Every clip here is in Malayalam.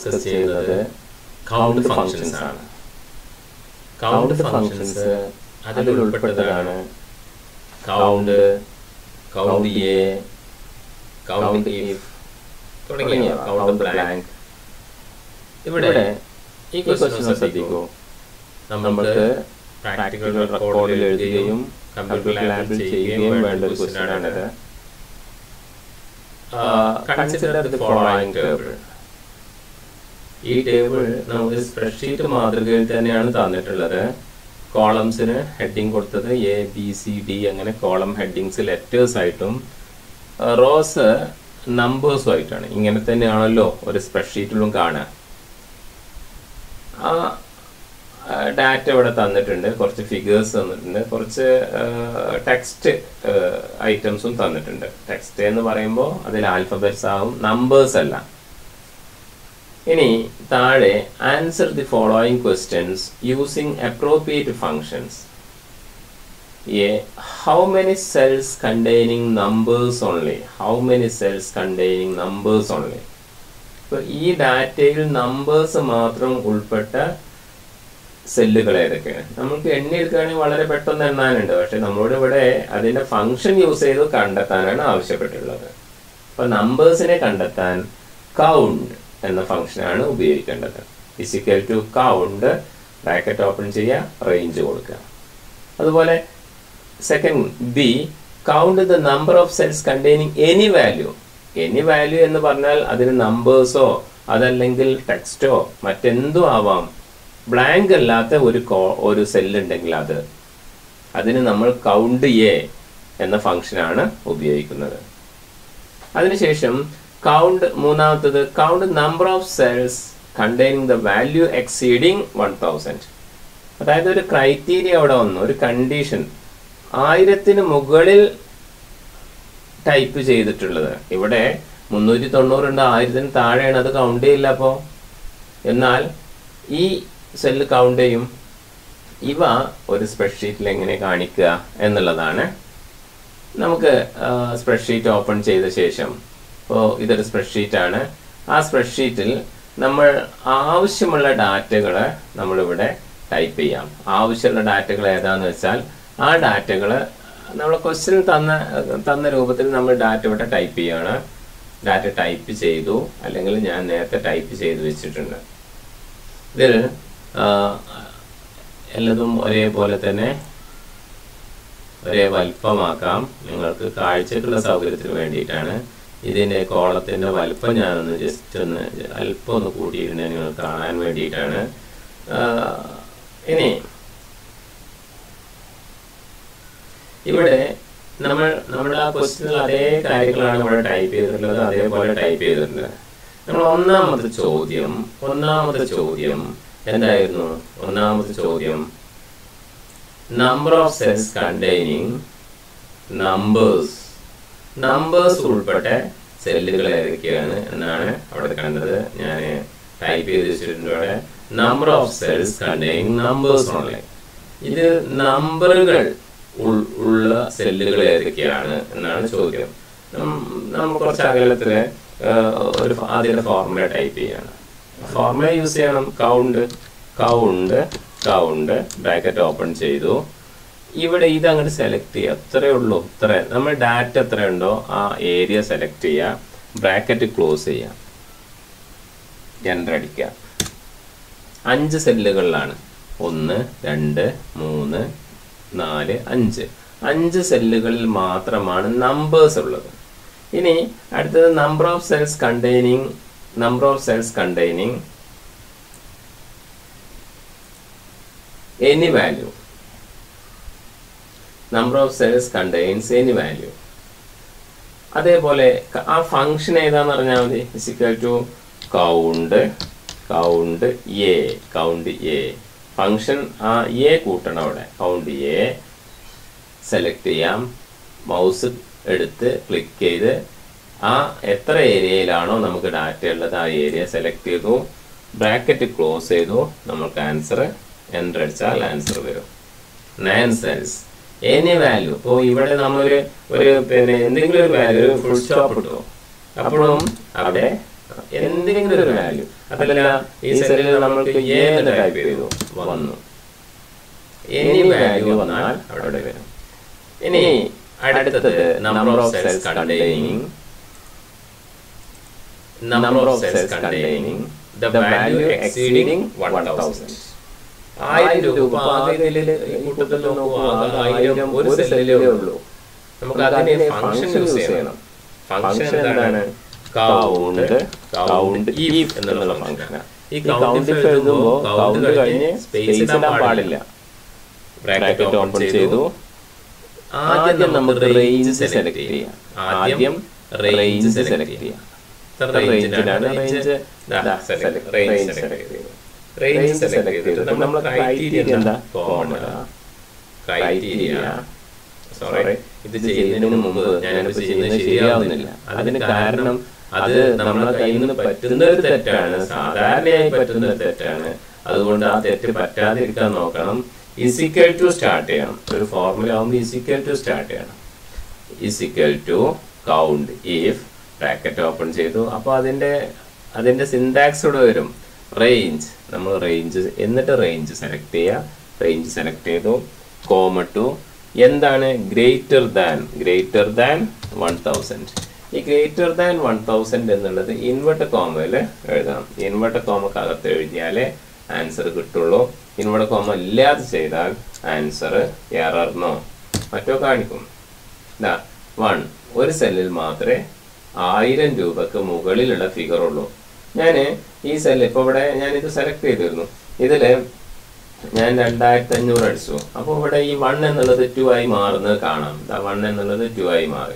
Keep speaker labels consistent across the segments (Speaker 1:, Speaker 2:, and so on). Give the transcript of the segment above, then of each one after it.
Speaker 1: ഡിസ്കസ് ചെയ്യുന്നത് കൗണ്ട് ഫങ്ഷൻസ് ആണ് കൗണ്ട് ഫങ്ഷൻസ് അതിൽ ഉൾപ്പെട്ടതാണ് count count A count if തുടങ്ങിയ കൗണ്ട് ബ്ലാങ്ക് ഇവിടെ ഈ ക്വസ്റ്റ്യൻ ശ്രദ്ധിക്കൂ നമുക്ക് പ്രാക്ടിക്കൽ റെക്കോർഡിൽ എഴുതുകയും കമ്പ്യൂട്ടർ ലാബിൽ ചെയ്യുകയും വേണ്ട ഒരു ക്വസ്റ്റ്യൻ ആണിത് കൺസിഡർ ദി ഫോളോയിങ് ടേബിൾ ഈ ടേബിൾ നമുക്ക് സ്പ്രെഡ്ഷീറ്റ് മാതൃകയിൽ തന്നെയാണ് തന്നിട്ടുള്ളത് കോളംസിന് ഹെഡിങ് കൊടുത്തത് എ ബി സി ഡി അങ്ങനെ കോളം ഹെഡിങ്സ് ലെറ്റേഴ്സ് ആയിട്ടും റോസ് നമ്പേഴ്സും ആയിട്ടാണ് ഇങ്ങനെ തന്നെയാണല്ലോ ഒരു സ്പ്രെഡ്ഷീറ്റിലും കാണുക ആ ഡാറ്റ ഇവിടെ തന്നിട്ടുണ്ട് കുറച്ച് ഫിഗേഴ്സ് തന്നിട്ടുണ്ട് കുറച്ച് ടെക്സ്റ്റ് ഐറ്റംസും തന്നിട്ടുണ്ട് ടെക്സ്റ്റ് എന്ന് പറയുമ്പോൾ അതിൽ ആൽഫബറ്റ്സ് ആവും നമ്പേഴ്സ് അല്ല ഇനി താഴെ answer the following questions using appropriate functions a how many cells containing numbers only how many cells containing numbers only ഇപ്പോൾ ഈ ഡാറ്റയിൽ നമ്പേഴ്സ് മാത്രം ഉൾപ്പെട്ട സെല്ലുകൾ ഏതൊക്കെയാണ് നമുക്ക് എണ്ണി എടുക്കുകയാണെങ്കിൽ വളരെ പെട്ടെന്ന് എണ്ണാനുണ്ട് പക്ഷെ നമ്മളോട് ഇവിടെ അതിന്റെ ഫംഗ്ഷൻ യൂസ് ചെയ്ത് കണ്ടെത്താനാണ് ആവശ്യപ്പെട്ടുള്ളത് അപ്പൊ നമ്പേഴ്സിനെ കണ്ടെത്താൻ കൗണ്ട് എന്ന ഫംഗ്ഷനാണ് ഉപയോഗിക്കേണ്ടത് is equal to count bracket open ചെയ്യുക റേഞ്ച് കൊടുക്കുക അതുപോലെ second b count the number of cells containing any value any value എന്ന് പറഞ്ഞാൽ അതിന് നമ്പേഴ്സോ അതല്ലെങ്കിൽ ടെക്സ്റ്റോ മറ്റെന്തോ ആവാം ബ്ലാങ്ക് അല്ലാത്ത ഒരു കോ ഒരു സെല്ല് ഉണ്ടെങ്കിൽ അത് അതിന് നമ്മൾ കൗണ്ട് എ എന്ന ഫംഗ്ഷനാണ് ഉപയോഗിക്കുന്നത് അതിനുശേഷം കൗണ്ട് മൂന്നാമത്തത് count number of cells containing the value exceeding one thousand അതായത് ഒരു ക്രൈറ്റീരിയ അവിടെ വന്നു ഒരു കണ്ടീഷൻ ആയിരത്തിന് മുകളിൽ ടൈപ്പ് ചെയ്തിട്ടുള്ളത് ഇവിടെ മുന്നൂറ്റി തൊണ്ണൂറുണ്ട് ആയിരത്തിന് താഴെയാണ് അത് കൗണ്ട് ചെയ്യില്ല അപ്പോൾ എന്നാൽ ഈ സെല്ല് കൗണ്ട് ചെയ്യും ഇവ ഒരു സ്പ്രെഡ്ഷീറ്റിൽ എങ്ങനെ കാണിക്കുക എന്നുള്ളതാണ് നമുക്ക് സ്പ്രെഡ്ഷീറ്റ് ഓപ്പൺ ചെയ്ത ശേഷം ഇപ്പോൾ ഇതൊരു സ്പ്രെഡ്ഷീറ്റ് ആണ് ആ സ്പ്രെഡ്ഷീറ്റിൽ നമ്മൾ ആവശ്യമുള്ള ഡാറ്റകൾ നമ്മളിവിടെ ടൈപ്പ് ചെയ്യാം ആവശ്യമുള്ള ഡാറ്റകൾ ഏതാന്ന് വെച്ചാൽ ആ ഡാറ്റകൾ നമ്മൾ ക്വസ്റ്റ്യൻ തന്ന തന്ന രൂപത്തിൽ നമ്മൾ ഡാറ്റ ഇവിടെ ടൈപ്പ് ചെയ്യുകയാണ് ഡാറ്റ ടൈപ്പ് ചെയ്തു അല്ലെങ്കിൽ ഞാൻ നേരത്തെ ടൈപ്പ് ചെയ്ത് വെച്ചിട്ടുണ്ട് ഇതിൽ എല്ലാതും ഒരേപോലെ തന്നെ ഒരേ വലിപ്പമാക്കാം നിങ്ങൾക്ക് കാഴ്ചക്കുള്ള സൗകര്യത്തിന് വേണ്ടിയിട്ടാണ് ഇതിൻ്റെ കോളത്തിൻ്റെ വലിപ്പം ഞാനൊന്ന് ജസ്റ്റ് ഒന്ന് അല്പം ഒന്ന് കൂട്ടിയിട്ടുണ്ട് നിങ്ങൾ കാണാൻ വേണ്ടിയിട്ടാണ് ഇനി ഇവിടെ നമ്മൾ നമ്മുടെ ആ ക്വസ്റ്റ്യനിൽ അതേ കാര്യങ്ങളാണ് ഇവിടെ ടൈപ്പ് ചെയ്തിട്ടുള്ളത് അതേപോലെ ടൈപ്പ് ചെയ്തിട്ടുണ്ട് നമ്മൾ ഒന്നാമത്തെ ചോദ്യം ഒന്നാമത്തെ ചോദ്യം എന്തായിരുന്നു ഒന്നാമത്തെ ചോദ്യം number of cells containing numbers numbers ഉൾപ്പെട്ട സെല്ലുകൾ ഏതൊക്കെയാണ് എന്നാണ് അവിടെ കണ്ടത് ഞാൻ ടൈപ്പ് ചെയ്ത് വെച്ചിട്ടുണ്ട് അവിടെ number of cells containing numbers only ഇത് നമ്പറുകൾ ഉള്ള സെല്ലുകൾ ഏതൊക്കെയാണ് എന്നാണ് ചോദ്യം നമ്മൾ കുറച്ച് അകലത്തില് ഒരു ആദ്യത്തെ ഫോർമുല ടൈപ്പ് ചെയ്യണം ഫോർമുല യൂസ് ചെയ്യണം count count count bracket open ചെയ്തു ഇവിടെ ഇത് അങ്ങോട്ട് സെലക്ട് ചെയ്യുക അത്രയേ ഉള്ളൂ ഇത്ര നമ്മൾ ഡാറ്റ എത്രയുണ്ടോ ആ ഏരിയ സെലക്ട് ചെയ്യുക ബ്രാക്കറ്റ് ക്ലോസ് ചെയ്യുക എൻ്റർ അടിക്കുക അഞ്ച് സെല്ലുകളിലാണ് ഒന്ന് രണ്ട് മൂന്ന് നാല് അഞ്ച് അഞ്ച് സെല്ലുകളിൽ മാത്രമാണ് നമ്പേഴ്സ് ഉള്ളത് ഇനി അടുത്തത് number of cells containing number of cells containing any value number of cells contains any value അതേപോലെ ആ ഫംഗ്ഷൻ ഏതാന്ന് പറഞ്ഞാൽ മതി is equal to count count A count a function ആ എ കൂട്ടണം അവിടെ കൗണ്ട് എ സെലക്ട് ചെയ്യാം മൗസ് എടുത്ത് ക്ലിക്ക് ചെയ്ത് ആ എത്ര ഏരിയയിലാണോ നമുക്ക് ഡാറ്റ ഉള്ളത് ആ ഏരിയ സെലക്ട് ചെയ്തു ബ്രാക്കറ്റ് ക്ലോസ് ചെയ്തു നമുക്ക് ആൻസർ എൻ്റർ അടിച്ചാൽ ആൻസർ വരും നയൻ സെൽസ് എനി വാല്യൂ ഇപ്പോൾ ഇവിടെ നമ്മളൊരു ഒരു പിന്നെ എന്തെങ്കിലും ഒരു വാല്യൂ ഫുൾ സ്റ്റോപ്പ് ഇട്ടു അപ്പോഴും അവിടെ എന്തെങ്കിലും ഒരു വാല്യൂ അതല്ല ഈ സെല്ലിൽ നമ്മൾക്ക് എ എന്ന് ടൈപ്പ് ചെയ്തു വന്നു എനി വാല്യൂ വന്നാൽ അവിടെ വരും ഇനി അടുത്തത് number of cells containing number of cells containing the value exceeding 1000 ആയിരം രൂപ അപ്പൊ ആകെ ഇതില് ഈ കൂട്ടത്തിൽ നോക്കൂ ആകെ ആയിരം ഒരു സെല്ലിലേ ഉള്ളൂ നമുക്ക് അതിന് ഫംഗ്ഷൻ യൂസ് ചെയ്യണം ഫംഗ്ഷൻ എന്താണ് കൗണ്ട് കൗണ്ട് ഈഫ് എന്നുള്ള ഫംഗ്ഷൻ ഈ കൗണ്ട് എഴുതുമ്പോൾ കൗണ്ട് കഴിഞ്ഞ് സ്പേസ് ഇടാൻ പാടില്ല ബ്രാക്കറ്റ് ഓപ്പൺ ചെയ്തു ആദ്യം നമുക്ക് റേഞ്ച് സെലക്ട് ചെയ്യാം ആദ്യം റേഞ്ച് സെലക്ട് ചെയ്യാം റേഞ്ചിലാണ് റേഞ്ച് റേഞ്ച് സെലക്ട് ചെയ്തു റേഞ്ച് സെലക്ട് ചെയ്തിട്ട് നമ്മൾ ക്രൈറ്റീരിയ എന്താ കോമൺ ക്രൈറ്റീരിയ സോറി ഇത് ചെയ്യുന്നതിന് മുമ്പ് ഞാനിപ്പോ ചെയ്യുന്നത് ശരിയാവുന്നില്ല അതിന് കാരണം അത് നമ്മളെ കയ്യിൽ നിന്ന് പറ്റുന്ന ഒരു തെറ്റാണ് സാധാരണയായി പറ്റുന്ന ഒരു തെറ്റാണ് അതുകൊണ്ട് ആ തെറ്റ് പറ്റാതിരിക്കാൻ നോക്കണം ഇസിക്കൽ ടു സ്റ്റാർട്ട് ചെയ്യണം ഒരു ഫോർമുല ആകുമ്പോൾ ഇസിക്കൽ ടു സ്റ്റാർട്ട് ചെയ്യണം is equal to count if bracket open ചെയ്തു അപ്പോൾ അതിൻ്റെ അതിൻ്റെ സിൻടാക്സ് ഇവിടെ വരും റേഞ്ച് നമ്മൾ റേഞ്ച് എന്നിട്ട് റേഞ്ച് സെലക്ട് ചെയ്യുക റേഞ്ച് സെലക്ട് ചെയ്തു കോമ ടു എന്താണ് greater than greater than one thousand ഈ ഗ്രേറ്റർ ദാൻ വൺ തൗസൻഡ് എന്നുള്ളത് ഇൻവെർട്ട് കോമയിൽ എഴുതണം ഇൻവെർട്ട് കോമക്കകത്ത് എഴുതിയാലേ ആൻസർ കിട്ടുള്ളൂ ഇൻവെർട്ട് കോമ ഇല്ലാതെ ചെയ്താൽ ആൻസർ എറർന്നോ മറ്റോ കാണിക്കും ഇതാ വൺ ഒരു സെല്ലിൽ മാത്രമേ ആയിരം രൂപക്ക് മുകളിലുള്ള ഫിഗർ ഉള്ളൂ ഞാൻ ഈ സെല്ല് ഇപ്പോൾ ഇവിടെ ഞാൻ ഇത് സെലക്ട് ചെയ്തിരുന്നു ഇതിൽ ഞാൻ രണ്ടായിരത്തി അഞ്ഞൂറ് അടിച്ചു അപ്പോൾ ഇവിടെ ഈ വൺ എന്നുള്ളത് ടു ആയി മാറുന്നത് കാണാം വൺ എന്നുള്ളത് ടു ആയി മാറി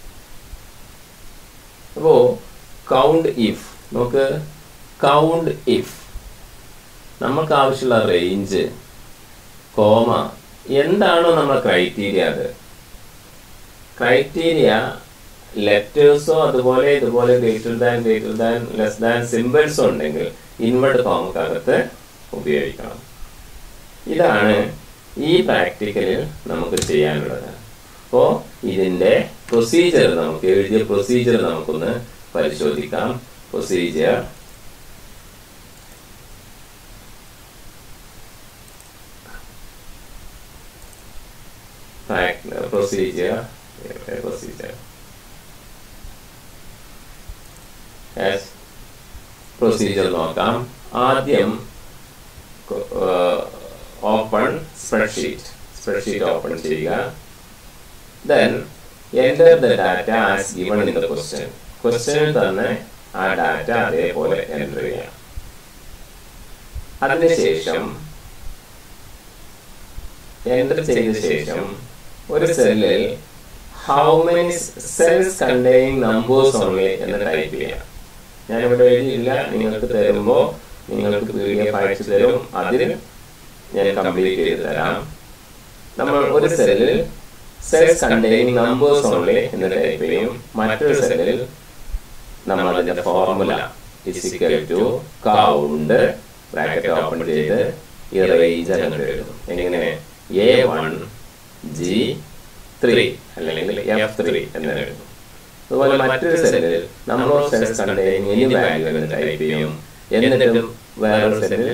Speaker 1: അപ്പോൾ കൗണ്ട് ഇഫ് നമുക്ക് കൗണ്ട് ഇഫ് നമുക്ക് ആവശ്യമുള്ള റേഞ്ച് കോമ എന്താണോ നമ്മുടെ ക്രൈറ്റീരിയ അത് ക്രൈറ്റീരിയ ലെറ്റേഴ്സോ അതുപോലെ ഇതുപോലെ greater than greater than less than സിമ്പിൾസോ ഉണ്ടെങ്കിൽ ഇൻവേർട്ട് കോമക്കകത്ത് ഉപയോഗിക്കണം ഇതാണ് ഈ പ്രാക്ടിക്കലിൽ നമുക്ക് ചെയ്യാനുള്ളത് അപ്പോൾ ഇതിൻ്റെ പ്രൊസീജിയർ നമുക്ക് എഴുതിയ പ്രൊസീജിയർ നമുക്കൊന്ന് പരിശോധിക്കാം പ്രൊസീജിയർ പ്രൊസീജിയർ പ്രൊസീജിയർ പ്രൊസീജിയർ നോക്കാം ആദ്യം ഓപ്പൺ സ്പ്രെഡ്ഷീറ്റ് സ്പ്രെഡ്ഷീറ്റ് ഓപ്പൺ ചെയ്യുക then enter the data as given in the question ക്വസ്റ്റ്യനിൽ തന്നെ ആ ഡാറ്റ അതേപോലെ എൻ്റർ ചെയ്യാം അതിനുശേഷം എൻ്റർ ചെയ്ത ശേഷം ഒരു സെല്ലിൽ how many cells contain numbers only എന്ന് ടൈപ്പ് ചെയ്യാം ഞാനിവിടെ എഴുതിയില്ല നിങ്ങൾക്ക് തരുമ്പോൾ നിങ്ങൾക്ക് പി ഡി എഫ് അയച്ചു തരും അതിൽ ഞാൻ കംപ്ലീറ്റ് ചെയ്ത് തരാം നമ്മൾ ഒരു സെല്ലിൽ സെൽസ് കണ്ടെയ്നിങ് നമ്പേഴ്സ് ഓൺലി എന്ന് ടൈപ്പ് ചെയ്യും മറ്റൊരു സെല്ലിൽ നമ്മൾ അതിന്റെ formula is equal to count bracket open ചെയ്ത് ഈ റേഞ്ച് അങ്ങോട്ട് എഴുതും എങ്ങനെ എ വൺ ജി ത്രീ അല്ലെങ്കിൽ എഫ് ത്രീ എന്ന് എഴുതും അതുപോലെ മറ്റൊരു സെല്ലിൽ number of cells containing any value എന്ന് ടൈപ്പ് ചെയ്യും എന്നിട്ടും വേറൊരു സെല്ലിൽ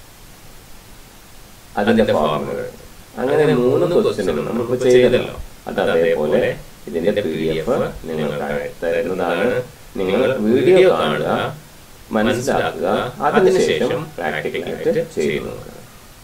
Speaker 1: അതിന്റെ ഫോർമുല അങ്ങനെ മൂന്ന് ക്വസ്റ്റ്യനുകൾ നമ്മളിപ്പോൾ ചെയ്തല്ലോ അത് അതേപോലെ ഇതിന്റെ പി ഡി എഫ് നിങ്ങൾക്ക് തരുന്നതാണ് നിങ്ങൾ വീഡിയോ കാണുക മനസ്സിലാക്കുക അതിനുശേഷം പ്രാക്ടിക്കലായിട്ട് ചെയ്തു നോക്കുക